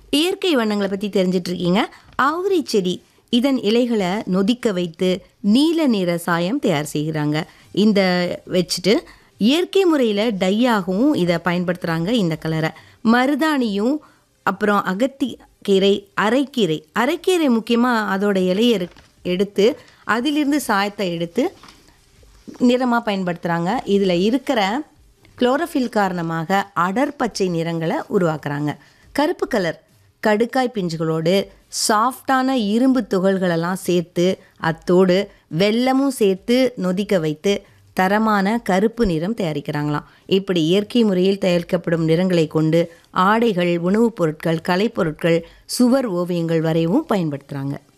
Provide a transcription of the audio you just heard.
இயற்கை வண்ணங்களை பற்றி தெரிஞ்சிட்டு இருக்கீங்க ஆவுரி செடி இதன் இலைகளை நொதிக்க வைத்து நீல நிற சாயம் தயார் செய்கிறாங்க இந்த வச்சுட்டு இயற்கை முறையில் டையாகவும் இதை பயன்படுத்துகிறாங்க இந்த கலரை மருதாணியும் அப்புறம் அகத்தி கீரை அரைக்கீரை அரைக்கீரை முக்கியமாக அதோட இலையை எடு- எடுத்து அதிலிருந்து சாயத்தை எடுத்து நிறமாக பயன்படுத்துகிறாங்க இதில் இருக்கிற குளோரோஃபில் காரணமாக அடர் பச்சை நிறங்களை உருவாக்குறாங்க கருப்பு கலர் கடுக்காய் பிஞ்சுகளோடு சாஃப்டான இரும்பு துகள்களெல்லாம் சேர்த்து அத்தோடு வெல்லமும் சேர்த்து நொதிக்க வைத்து தரமான கருப்பு நிறம் தயாரிக்கிறாங்களாம் இப்படி இயற்கை முறையில் தயாரிக்கப்படும் நிறங்களை கொண்டு ஆடைகள் உணவுப் பொருட்கள் கலைப்பொருட்கள் சுவர் ஓவியங்கள் வரையவும் பயன்படுத்துகிறாங்க